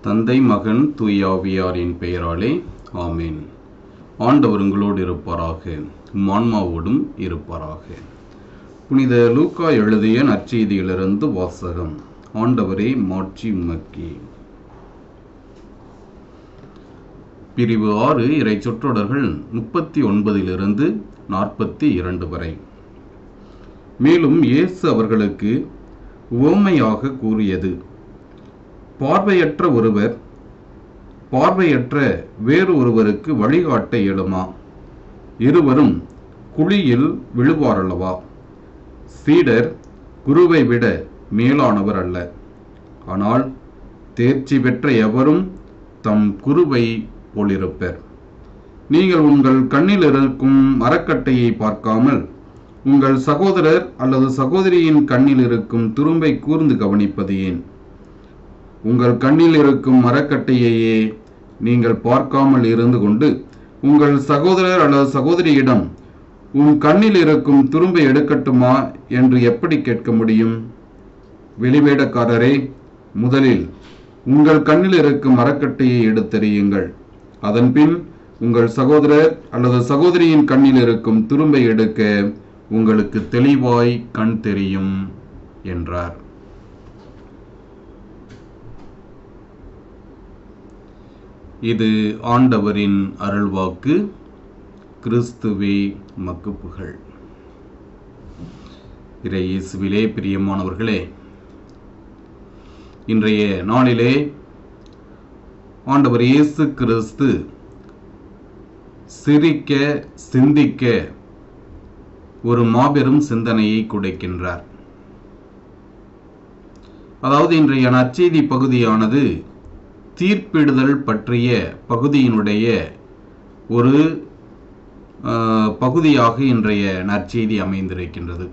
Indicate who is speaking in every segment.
Speaker 1: தந்தை மகன் தூயாவியாரின் பெயராலே ஆமேன் ஆண்டவர் உங்களோடு இருப்பாராக உம் ஆன்மாவோடும் இருப்பாராக புனித லூக்கா எழுதிய நற்செய்தியிலிருந்து வாசகம் ஆண்டவரே மாட்சி உமக்கே பிரிவு ஆறு இறை சொற்றொடர்கள் முப்பத்தி ஒன்பதிலிருந்து நாற்பத்தி இரண்டு வரை மேலும் இயேசு அவர்களுக்கு உவமையாக கூறியது பார்வையற்ற ஒருவர் பார்வையற்ற வேறு ஒருவருக்கு வழிகாட்ட இயலுமா இருவரும் குழியில் விழுவாரல்லவா சீடர் குருவை விட மேலானவர் அல்ல ஆனால் தேர்ச்சி பெற்ற எவரும் தம் குருவை போலிருப்பர் நீங்கள் உங்கள் கண்ணில் இருக்கும் மரக்கட்டையை பார்க்காமல் உங்கள் சகோதரர் அல்லது சகோதரியின் கண்ணில் இருக்கும் துரும்பை கூர்ந்து கவனிப்பது ஏன் உங்கள் கண்ணில் இருக்கும் மரக்கட்டையையே நீங்கள் பார்க்காமல் இருந்து கொண்டு உங்கள் சகோதரர் அல்லது சகோதரியிடம் உன் கண்ணில் இருக்கும் துரும்பை எடுக்கட்டுமா என்று எப்படி கேட்க முடியும் வெளிவேடக்காரரே முதலில் உங்கள் கண்ணில் இருக்கும் மரக்கட்டையை எடுத்தெறியுங்கள் அதன்பின் உங்கள் சகோதரர் அல்லது சகோதரியின் கண்ணில் இருக்கும் துரும்பை எடுக்க உங்களுக்கு தெளிவாய் கண் தெரியும் என்றார் இது ஆண்டவரின் அருள்வாக்கு கிறிஸ்துவே மக்கு புகழ் இறை இயேசுவிலே பிரியமானவர்களே இன்றைய நாளிலே ஆண்டவர் இயேசு கிறிஸ்து சிரிக்க சிந்திக்க ஒரு மாபெரும் சிந்தனையை குடைக்கின்றார் அதாவது இன்றைய நற்செய்தி பகுதியானது தீர்ப்பிடுதல் பற்றிய பகுதியினுடைய ஒரு பகுதியாக இன்றைய நற்செய்தி அமைந்திருக்கின்றது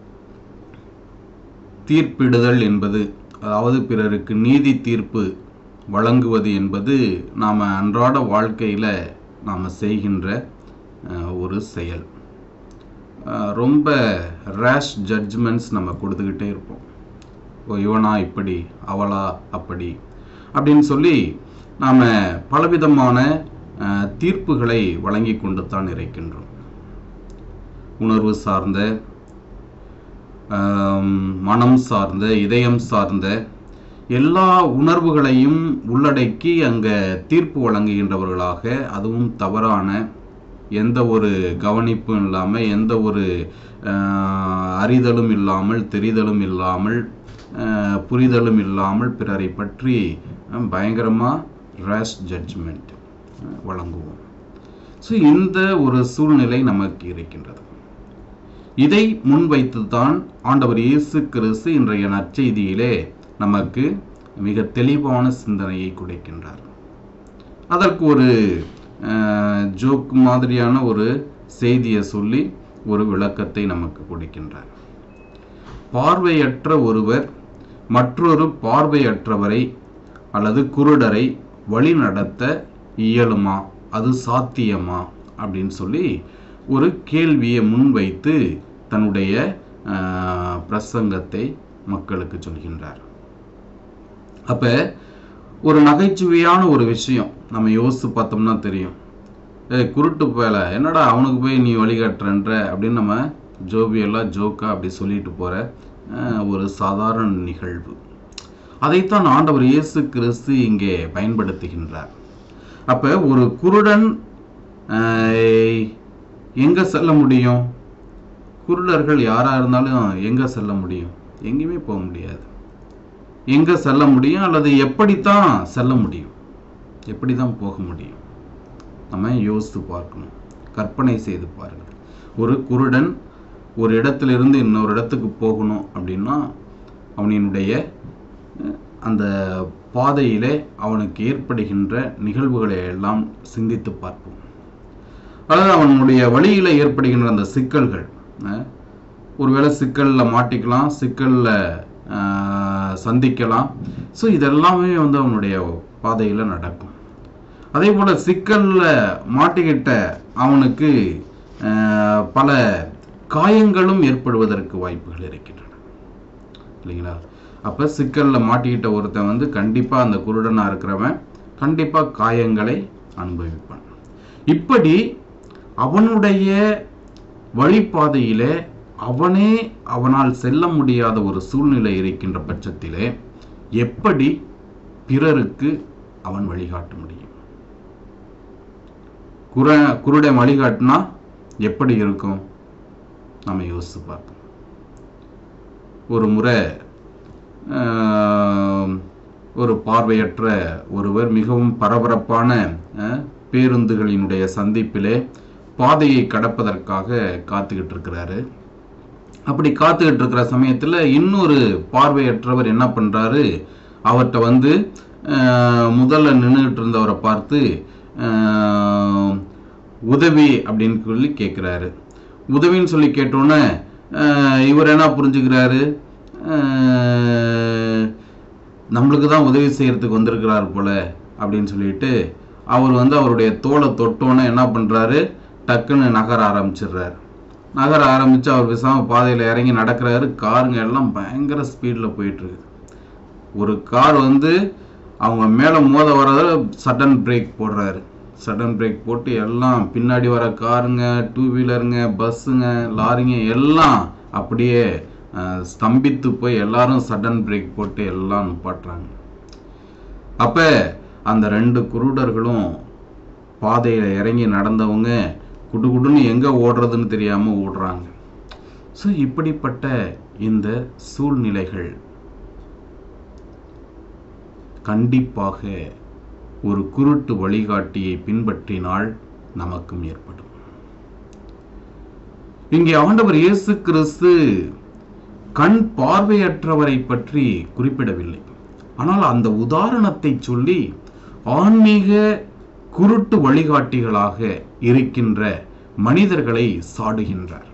Speaker 1: தீர்ப்பிடுதல் என்பது அதாவது பிறருக்கு நீதி தீர்ப்பு வழங்குவது என்பது நாம் அன்றாட வாழ்க்கையில் நாம் செய்கின்ற ஒரு செயல் ரொம்ப ரேஷ் ஜட்ஜ்மெண்ட்ஸ் நம்ம கொடுத்துக்கிட்டே இருப்போம் ஓ இவனா இப்படி அவளா அப்படி அப்படின்னு சொல்லி நாம் பலவிதமான தீர்ப்புகளை வழங்கி கொண்டு தான் இருக்கின்றோம் உணர்வு சார்ந்த மனம் சார்ந்த இதயம் சார்ந்த எல்லா உணர்வுகளையும் உள்ளடக்கி அங்கே தீர்ப்பு வழங்குகின்றவர்களாக அதுவும் தவறான எந்த ஒரு கவனிப்பும் இல்லாமல் எந்த ஒரு அறிதலும் இல்லாமல் தெரிதலும் இல்லாமல் புரிதலும் இல்லாமல் பிறரை பற்றி பயங்கரமாக ரேஷ் ஜட்ஜ்மெண்ட் வழங்குவோம் ஸோ இந்த ஒரு சூழ்நிலை நமக்கு இருக்கின்றது இதை முன்வைத்து தான் ஆண்டவர் இயேசு கிறிஸ்து இன்றைய நற்செய்தியிலே நமக்கு மிக தெளிவான சிந்தனையை குடைக்கின்றார் அதற்கு ஒரு ஜோக் மாதிரியான ஒரு செய்தியை சொல்லி ஒரு விளக்கத்தை நமக்கு கொடுக்கின்றார் பார்வையற்ற ஒருவர் மற்றொரு பார்வையற்றவரை அல்லது குருடரை வழி நடத்த இயலுமா அது சாத்தியமா அப்படின்னு சொல்லி ஒரு கேள்வியை முன்வைத்து தன்னுடைய பிரசங்கத்தை மக்களுக்கு சொல்கின்றார் அப்ப ஒரு நகைச்சுவையான ஒரு விஷயம் நம்ம யோசித்து பார்த்தோம்னா தெரியும் ஏ குருட்டு பேல என்னடா அவனுக்கு போய் நீ வழிகாட்டுறன்ற அப்படின்னு நம்ம ஜோபியெல்லாம் ஜோக்கா அப்படி சொல்லிட்டு போகிற ஒரு சாதாரண நிகழ்வு அதைத்தான் ஆண்டவர் இயேசு கிறிஸ்து இங்கே பயன்படுத்துகின்றார் அப்போ ஒரு குருடன் எங்கே செல்ல முடியும் குருடர்கள் யாராக இருந்தாலும் எங்கே செல்ல முடியும் எங்கேயுமே போக முடியாது எங்கே செல்ல முடியும் அல்லது எப்படித்தான் செல்ல முடியும் எப்படி தான் போக முடியும் நம்ம யோசித்து பார்க்கணும் கற்பனை செய்து பாருங்கள் ஒரு குருடன் ஒரு இடத்திலிருந்து இன்னொரு இடத்துக்கு போகணும் அப்படின்னா அவனினுடைய அந்த பாதையிலே அவனுக்கு ஏற்படுகின்ற நிகழ்வுகளை எல்லாம் சிந்தித்து பார்ப்போம் அதாவது அவனுடைய வழியில் ஏற்படுகின்ற அந்த சிக்கல்கள் ஒருவேளை சிக்கலில் மாட்டிக்கலாம் சிக்கலில் சந்திக்கலாம் ஸோ இதெல்லாமே வந்து அவனுடைய பாதையில் நடக்கும் அதே போல் சிக்கலில் மாட்டிக்கிட்ட அவனுக்கு பல காயங்களும் ஏற்படுவதற்கு வாய்ப்புகள் இருக்கின்றன இல்லைங்களா அப்போ சிக்கலில் மாட்டிக்கிட்ட ஒருத்தன் வந்து கண்டிப்பாக அந்த குருடனாக இருக்கிறவன் கண்டிப்பாக காயங்களை அனுபவிப்பான் இப்படி அவனுடைய வழிபாதையிலே அவனே அவனால் செல்ல முடியாத ஒரு சூழ்நிலை இருக்கின்ற பட்சத்திலே எப்படி பிறருக்கு அவன் வழிகாட்ட முடியும் குர குருடன் வழிகாட்டினா எப்படி இருக்கும் நம்ம யோசித்து பார்ப்போம் ஒரு முறை ஆஹ், ஒரு பார்வையற்ற ஒருவர் மிகவும் பரபரப்பான அஹ், பேருந்துகளினுடைய சந்திப்பிலே பாதையை கடப்பதற்காக காத்துக்கிட்டு இருக்கிறாரு அப்படி காத்துக்கிட்டு இருக்கிற சமயத்தில் இன்னொரு பார்வையற்றவர் என்ன பண்ணுறாரு அவர்கிட்ட வந்து ஆஹ், முதல்ல நின்றுகிட்டு இருந்தவரை பார்த்து ஆஹ், உதவி அப்படின்னு சொல்லி கேட்குறாரு உதவின்னு சொல்லி கேட்டோன்னே ஆஹ், இவர் என்ன புரிஞ்சுக்கிறாரு ஆஹ், நம்மளுக்கு தான் உதவி செய்யறதுக்கு வந்திருக்கிறார் போல அப்படின்னு சொல்லிட்டு அவர் வந்து அவருடைய தோலை தொட்டோன்னே என்ன பண்ணுறாரு டக்குன்னு நகர ஆரம்பிச்சிடுறாரு நகர ஆரம்பித்து அவர் விசாம பாதையில் இறங்கி நடக்கிறாரு காருங்க எல்லாம் பயங்கர ஸ்பீடில் போயிட்டுருக்கு ஒரு கார் வந்து அவங்க மேலே மோத வரத சடன் பிரேக் போடுறாரு சடன் பிரேக் போட்டு எல்லாம் பின்னாடி வர காருங்க டூ வீலருங்க பஸ்ஸுங்க லாரிங்க எல்லாம் அப்படியே அஹ், ஸ்தம்பித்து போய் எல்லாரும் சடன் பிரேக் போட்டு எல்லாம் நிப்பாட்டுறாங்க அப்போ அந்த ரெண்டு குருடர்களும் பாதையில் இறங்கி நடந்தவங்க குடுகுடுன்னு எங்கே ஓடுறதுன்னு தெரியாமல் ஓடுறாங்க ஸோ இப்படிப்பட்ட இந்த சூழ்நிலைகள் கண்டிப்பாக ஒரு குருட்டு வழிகாட்டியை பின்பற்றினால் நமக்கும் ஏற்படும் இங்கே ஆண்டவர் இயேசு கிறிஸ்து கண் பார்வையற்றவரை பற்றி குறிப்பிடவில்லை ஆனால் அந்த உதாரணத்தை சொல்லி ஆன்மீக குருட்டு வழிகாட்டிகளாக இருக்கின்ற மனிதர்களை சாடுகின்றார்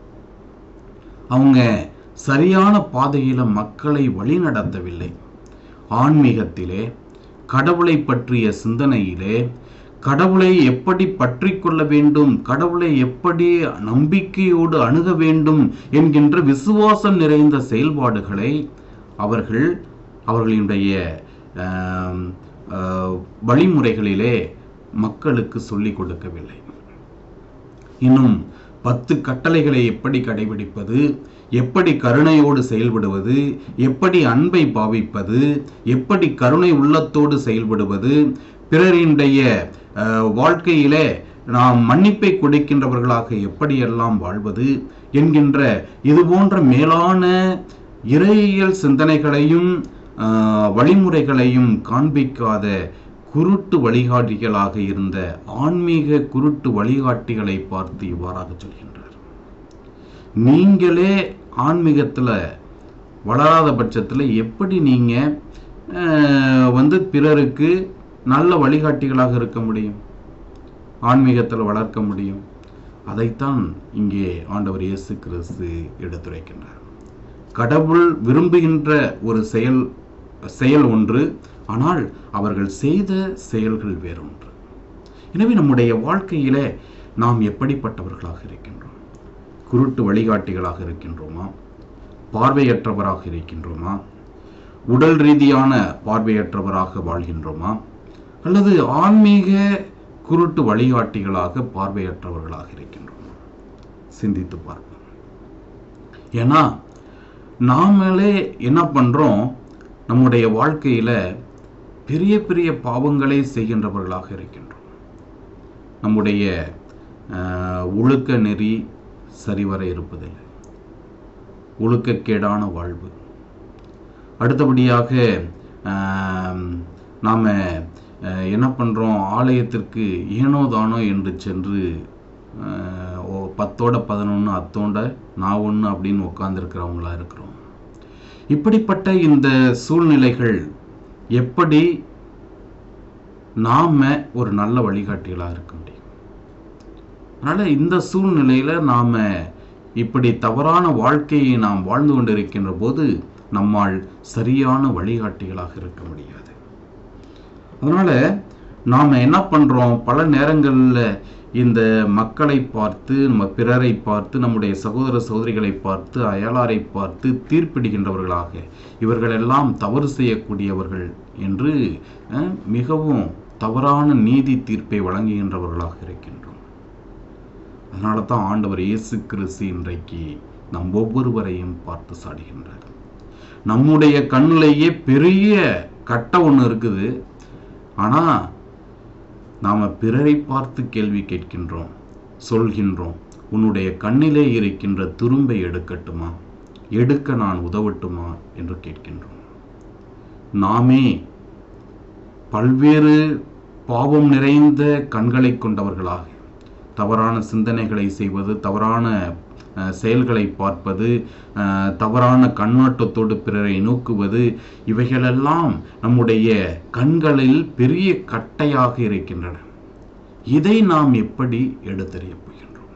Speaker 1: அவங்க சரியான பாதையில மக்களை வழிநடத்தவில்லை ஆன்மீகத்திலே கடவுளை பற்றிய சிந்தனையிலே கடவுளை எப்படி பற்றி கொள்ள வேண்டும் கடவுளை எப்படி நம்பிக்கையோடு அணுக வேண்டும் என்கின்ற விசுவாசம் நிறைந்த செயல்பாடுகளை அவர்கள் அவர்களுடைய ஆம், ஆ, வழிமுறைகளிலே மக்களுக்கு சொல்லிக் கொடுக்கவில்லை இன்னும் பத்து கட்டளைகளை எப்படி கடைபிடிப்பது எப்படி கருணையோடு செயல்படுவது எப்படி அன்பை பாவிப்பது எப்படி கருணை உள்ளத்தோடு செயல்படுவது பிறரினுடைய அஹ், வாழ்க்கையிலே நாம் மன்னிப்பை கொடுக்கின்றவர்களாக எப்படியெல்லாம் வாழ்வது என்கின்ற இது போன்ற மேலான இறையியல் சிந்தனைகளையும் அஹ், வழிமுறைகளையும் காண்பிக்காத குருட்டு வழிகாட்டிகளாக இருந்த ஆன்மீக குருட்டு வழிகாட்டிகளை பார்த்து இவ்வாறாக சொல்கின்றார் நீங்களே ஆன்மீகத்தில் வளராத பட்சத்தில் எப்படி நீங்கள் வந்து பிறருக்கு நல்ல வழிகாட்டிகளாக இருக்க முடியும் ஆன்மீகத்தில் வளர்க்க முடியும் அதைத்தான் இங்கே ஆண்டவர் இயேசு கிறிஸ்து எடுத்துரைக்கின்றார் கடவுள் விரும்புகின்ற ஒரு செயல் செயல் ஒன்று ஆனால் அவர்கள் செய்த செயல்கள் வேறொன்று எனவே நம்முடைய வாழ்க்கையிலே நாம் எப்படிப்பட்டவர்களாக இருக்கின்றோம் குருட்டு வழிகாட்டிகளாக இருக்கின்றோமா பார்வையற்றவராக இருக்கின்றோமா உடல் ரீதியான பார்வையற்றவராக வாழ்கின்றோமா அல்லது ஆன்மீக குருட்டு வழிகாட்டிகளாக பார்வையற்றவர்களாக இருக்கின்றோமா சிந்தித்து பார்ப்போம் ஏன்னா நாமளே என்ன பண்றோம் நம்முடைய வாழ்க்கையில பெரிய பெரிய பாவங்களை செய்கின்றவர்களாக இருக்கின்றோம் நம்முடைய ஆஹ், ஒழுக்க நெறி சரிவர இருப்பதில்லை ஒழுக்கக்கேடான வாழ்வு அடுத்தபடியாக ஆம், நாம அஹ், என்ன பண்றோம் ஆலயத்திற்கு ஏனோ தானோ என்று சென்று அஹ், ஓ பத்தோட பதினொன்று அத்தோட நான் ஒன்று அப்படின்னு உட்கார்ந்துருக்கிறவங்களா இருக்கிறோம் இப்படிப்பட்ட இந்த சூழ்நிலைகள் எப்படி நாம ஒரு நல்ல வழிகாட்டிகளாக இருக்க முடியும் அதனால இந்த சூழ்நிலையில நாம இப்படி தவறான வாழ்க்கையை நாம் வாழ்ந்து கொண்டிருக்கின்ற போது நம்மால் சரியான வழிகாட்டிகளாக இருக்க முடியாது அதனால நாம என்ன பண்றோம் பல நேரங்களில் இந்த மக்களை பார்த்து நம்ம பிறரை பார்த்து நம்முடைய சகோதர சகோதரிகளை பார்த்து அயலாரை பார்த்து தீர்ப்பிடுகின்றவர்களாக இவர்களெல்லாம் தவறு செய்யக்கூடியவர்கள் என்று அஹ், மிகவும் தவறான நீதி தீர்ப்பை வழங்குகின்றவர்களாக இருக்கின்றோம் அதனால தான் ஆண்டவர் இயேசு கிறிஸ்து இன்றைக்கு நம் ஒவ்வொருவரையும் பார்த்து சாடுகின்றார் நம்முடைய கண்ணிலேயே பெரிய கட்டை ஒன்று இருக்குது ஆனால் நாம் பிறரை பார்த்து கேள்வி கேட்கின்றோம் சொல்கின்றோம் உன்னுடைய கண்ணிலே இருக்கின்ற துரும்பை எடுக்கட்டுமா எடுக்க நான் உதவட்டுமா என்று கேட்கின்றோம் நாமே பல்வேறு பாவம் நிறைந்த கண்களை கொண்டவர்களாக தவறான சிந்தனைகளை செய்வது தவறான அஹ், செயல்களை பார்ப்பது அஹ், தவறான கண்ணோட்டத்தோடு பிறரை நோக்குவது இவைகளெல்லாம் நம்முடைய கண்களில் பெரிய கட்டையாக இருக்கின்றன இதை நாம் எப்படி எடுத்தறிய போகின்றோம்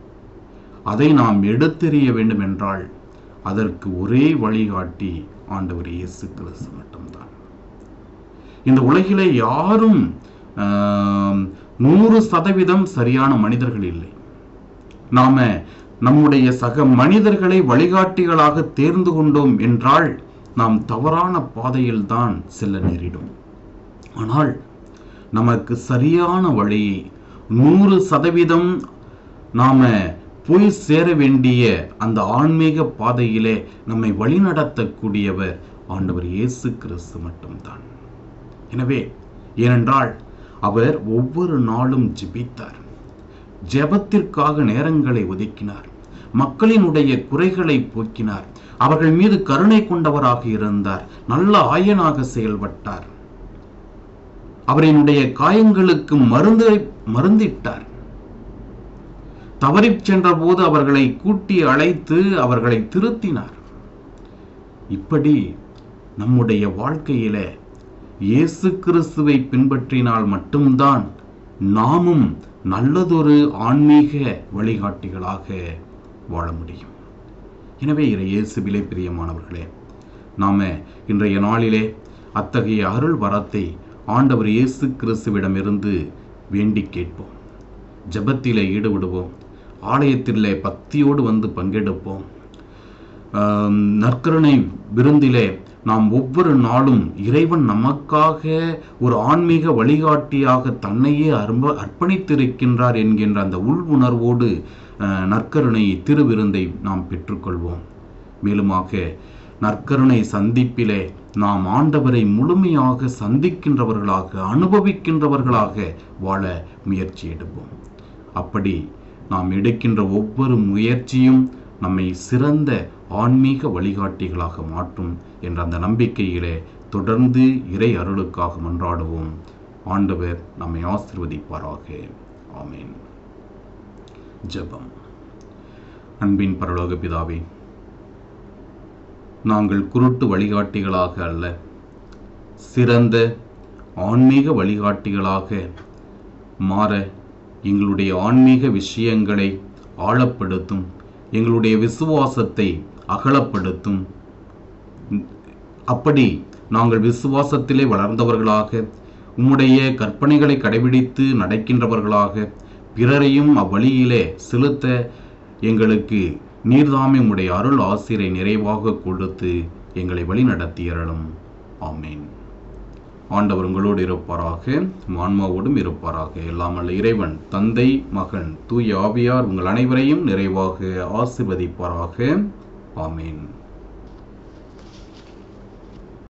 Speaker 1: அதை நாம் எடுத்தெறிய வேண்டும் என்றால் அதற்கு ஒரே வழிகாட்டி ஆண்டவர் இயேசு கிறிஸ்து மட்டும்தான் இந்த உலகிலே யாரும் ஆம், நூறு சதவீதம் சரியான மனிதர்கள் இல்லை நாம நம்முடைய சக மனிதர்களை வழிகாட்டிகளாக தேர்ந்து கொண்டோம் என்றால் நாம் தவறான பாதையில் தான் செல்ல நேரிடும் ஆனால் நமக்கு சரியான வழியை நூறு சதவீதம் நாம போய் சேர வேண்டிய அந்த ஆன்மீக பாதையிலே நம்மை வழிநடத்தக்கூடியவர் ஆண்டவர் இயேசு கிறிஸ்து மட்டும்தான் எனவே ஏனென்றால் அவர் ஒவ்வொரு நாளும் ஜெபித்தார் ஜெபத்திற்காக நேரங்களை ஒதுக்கினார் மக்களினுடைய குறைகளை போக்கினார் அவர்கள் மீது கருணை கொண்டவராக இருந்தார் நல்ல ஆயனாக செயல்பட்டார் அவரினுடைய காயங்களுக்கு மருந்து மருந்திட்டார் தவறிச் சென்றபோது அவர்களை கூட்டி அழைத்து அவர்களை திருத்தினார் இப்படி நம்முடைய வாழ்க்கையில இயேசு கிறிஸ்துவை பின்பற்றினால் மட்டும்தான் நாமும் நல்லதொரு ஆன்மீக வழிகாட்டிகளாக வாழ முடியும் எனவே இறை இயேசுவிலே பிரியமானவர்களே நாம இன்றைய நாளிலே அத்தகைய அருள் வரத்தை ஆண்டவர் இயேசு கிறிஸ்துவிடமிருந்து வேண்டி கேட்போம் ஜெபத்திலே ஈடுபடுவோம் ஆலயத்திலே பக்தியோடு வந்து பங்கெடுப்போம் ஆம், நற்கருணை விருந்திலே நாம் ஒவ்வொரு நாளும் இறைவன் நமக்காக ஒரு ஆன்மீக வழிகாட்டியாக தன்னையே அர்ப்ப அர்ப்பணித்திருக்கின்றார் என்கின்ற அந்த உள் உணர்வோடு அஹ், நற்கருணை திருவிருந்தை நாம் பெற்றுக்கொள்வோம் மேலுமாக நற்கருணை சந்திப்பிலே நாம் ஆண்டவரை முழுமையாக சந்திக்கின்றவர்களாக அனுபவிக்கின்றவர்களாக வாழ முயற்சி எடுப்போம் அப்படி நாம் எடுக்கின்ற ஒவ்வொரு முயற்சியும் நம்மை சிறந்த ஆன்மீக வழிகாட்டிகளாக மாற்றும் என்ற அந்த நம்பிக்கையிலே தொடர்ந்து இறை அருளுக்காக மன்றாடுவோம் ஆண்டவர் நம்மை ஆசிர்வதிப்பாராக ஆமென் ஜெபம் அன்பின் பரலோக பிதாவே நாங்கள் குருட்டு வழிகாட்டிகளாக அல்ல சிறந்த ஆன்மீக வழிகாட்டிகளாக மாற எங்களுடைய ஆன்மீக விஷயங்களை ஆழப்படுத்தும் எங்களுடைய விசுவாசத்தை அகலப்படுத்தும் அப்படி நாங்கள் விசுவாசத்திலே வளர்ந்தவர்களாக உம்முடைய கற்பனைகளை கடைபிடித்து நடக்கின்றவர்களாக பிறரையும் அவ்வழியிலே செலுத்த எங்களுக்கு நீர்தாமே உம்முடைய அருள் ஆசிரை நிறைவாக கொடுத்து எங்களை வழிநடத்தியறலும் ஆமேன் ஆண்டவர் உங்களோடு இருப்பாராக உம் ஆன்மாவோடும் இருப்பாராக எல்லாம் அல்ல இறைவன் தந்தை மகன் தூய ஆவியார் உங்கள் அனைவரையும் நிறைவாக ஆசிர்வதிப்பாராக ஆமேன்